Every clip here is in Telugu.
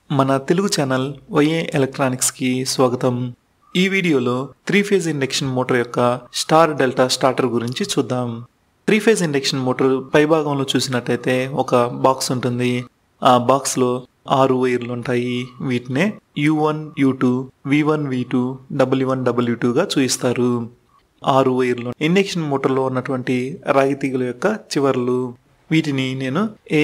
మన తెలుగు ఛానల్ వైఏ ఎలక్ట్రానిక్స్కి స్వాగతం ఈ వీడియోలో త్రీ ఫేజ్ ఇండక్షన్ మోటార్ యొక్క స్టార్ డెల్టా స్టార్టర్ గురించి చూద్దాం త్రీ ఫేజ్ ఇండక్షన్ మోటార్ పై భాగంలో చూసినట్టయితే ఒక బాక్స్ ఉంటుంది ఆ బాక్స్లో ఆరు వైర్లు ఉంటాయి వీటినే U one U two V one V two W one W టూగా చూపిస్తారు ఆరు వైర్లు ఇండక్షన్ మోటార్లో ఉన్నటువంటి రాగి తీగల యొక్క చివర్లు వీటిని నేను ఏ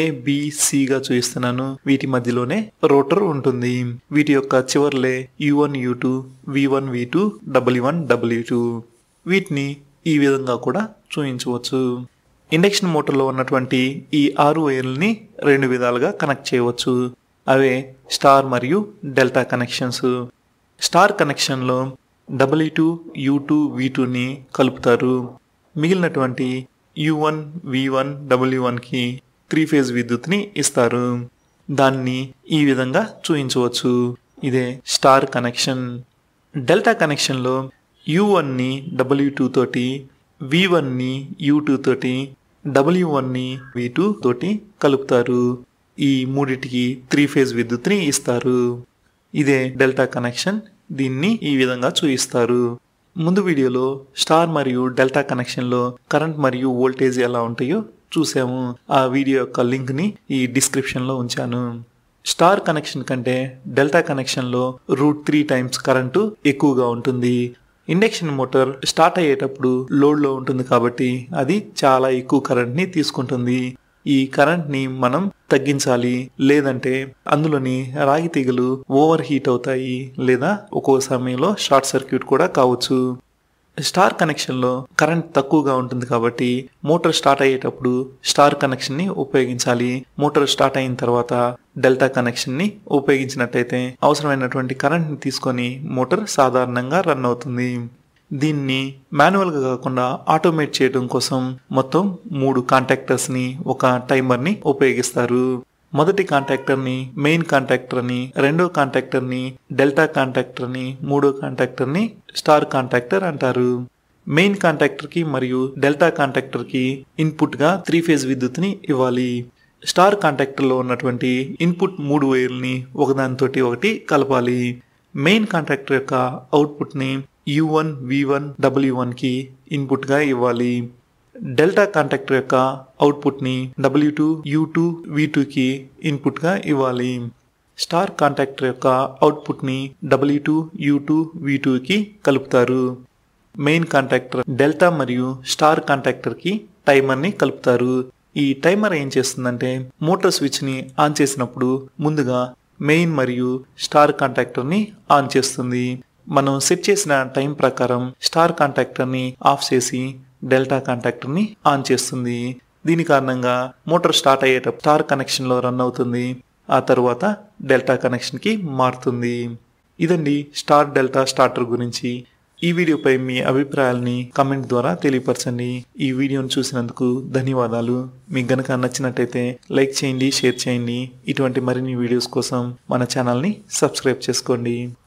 గా చూపిస్తున్నాను వీటి మధ్యలోనే రోటర్ ఉంటుంది వీటి యొక్క చివర్లే U one U two V one V two W one W two వీటిని ఈ విధంగా కూడా చూపించవచ్చు ఇండక్షన్ మోటార్లో ఉన్నటువంటి ఈ ఆరు వైర్లని రెండు విధాలుగా కనెక్ట్ చేయవచ్చు అవే స్టార్ మరియు డెల్టా కనెక్షన్స్ స్టార్ కనెక్షన్లో W two U two V టూని కలుపుతారు మిగిలినటువంటి U one V one W వన్కి త్రీ ఫేజ్ విద్యుత్ని ఇస్తారు దాన్ని ఈ విధంగా చూపించవచ్చు ఇదే స్టార్ కనెక్షన్ డెల్టా కనెక్షన్లో యు వన్ని డబ్ల్యూ టూ తోటి వి వన్ని యూ టూ తోటి డబ్ల్యూ వన్ని వి టూ తోటి కలుపుతారు ఈ మూడిటికి త్రీ ఫేజ్ విద్యుత్ని ఇస్తారు ఇదే డెల్టా కనెక్షన్ దీన్ని ఈ విధంగా చూపిస్తారు ముందు వీడియోలో స్టార్ మరియు డెల్టా కనెక్షన్లో కరెంట్ మరియు వోల్టేజ్ ఎలా ఉంటాయో చూసాము ఆ వీడియో యొక్క లింక్ని ఈ డిస్క్రిప్షన్లో ఉంచాను స్టార్ కనెక్షన్ కంటే డెల్టా కనెక్షన్లో రూట్ త్రీ టైమ్స్ కరెంటు ఎక్కువగా ఉంటుంది ఇండక్షన్ మోటార్ స్టార్ట్ అయ్యేటప్పుడు లోడ్లో ఉంటుంది కాబట్టి అది చాలా ఎక్కువ కరెంట్ని తీసుకుంటుంది ఈ కరెంట్ని మనం తగ్గించాలి లేదంటే అందులోని రాగి తీగలు ఓవర్ హీట్ అవుతాయి లేదా ఒక్కో సమయంలో షార్ట్ సర్క్యూట్ కూడా కావచ్చు స్టార్ కనెక్షన్లో కరెంట్ తక్కువగా ఉంటుంది కాబట్టి మోటార్ స్టార్ట్ అయ్యేటప్పుడు స్టార్ కనెక్షన్ని ఉపయోగించాలి మోటార్ స్టార్ట్ అయిన తర్వాత డెల్టా కనెక్షన్ని ఉపయోగించినట్టయితే అవసరమైనటువంటి కరెంట్ని తీసుకొని మోటార్ సాధారణంగా రన్ అవుతుంది దీన్ని మాన్యువల్గా కాకుండా ఆటోమేట్ చేయడం కోసం మొత్తం మూడు కాంటాక్టర్స్ని ఒక టైమర్ని ఉపయోగిస్తారు మొదటి కాంటాక్టర్ని మెయిన్ కాంటాక్టర్ని రెండో కాంటాక్టర్ని డెల్టా కాంటాక్టర్ని మూడో కాంటాక్టర్ని స్టార్ కాంటాక్టర్ అంటారు మెయిన్ కాంటాక్టర్కి మరియు డెల్టా కాంటాక్టర్కి ఇన్పుట్గా త్రీ ఫేజ్ విద్యుత్ని ఇవ్వాలి స్టార్ కాంటాక్టర్లో ఉన్నటువంటి ఇన్పుట్ మూడు వైర్లని ఒకదానితోటి ఒకటి కలపాలి మెయిన్ కాంటాక్టర్ యొక్క అవుట్పుట్ని U one V one W వన్కి ఇన్పుట్గా ఇవ్వాలి డెల్టా కాంటాక్టర్ యొక్క అవుట్పుట్ని W two U two V టూకి ఇన్పుట్గా ఇవ్వాలి స్టార్ కాంటాక్టర్ యొక్క అవుట్పుట్ని W two U two V టూకి కలుపుతారు మెయిన్ కాంటాక్టర్ డెల్టా మరియు స్టార్ కాంటాక్టర్కి టైమర్ని కలుపుతారు ఈ టైమర్ ఏం చేస్తుందంటే మోటార్ స్విచ్ని ఆన్ చేసినప్పుడు ముందుగా మెయిన్ మరియు స్టార్ కాంటాక్టర్ని ఆన్ చేస్తుంది మనం సెట్ చేసిన టైం ప్రకారం స్టార్ కాంటాక్టర్ని ఆఫ్ చేసి డెల్టా కాంటాక్టర్ని ఆన్ చేస్తుంది దీని కారణంగా మోటార్ స్టార్ట్ అయ్యేటప్పుడు స్టార్ కనెక్షన్లో రన్ అవుతుంది ఆ తర్వాత డెల్టా కనెక్షన్కి మారుతుంది ఇదండి స్టార్ డెల్టా స్టార్టర్ గురించి ఈ వీడియోపై మీ అభిప్రాయాల్ని కమెంట్ ద్వారా తెలియపరచండి ఈ వీడియోను చూసినందుకు ధన్యవాదాలు మీకు గనక నచ్చినట్టయితే లైక్ చేయండి షేర్ చేయండి ఇటువంటి మరిన్ని వీడియోస్ కోసం మన ఛానల్ని సబ్స్క్రైబ్ చేసుకోండి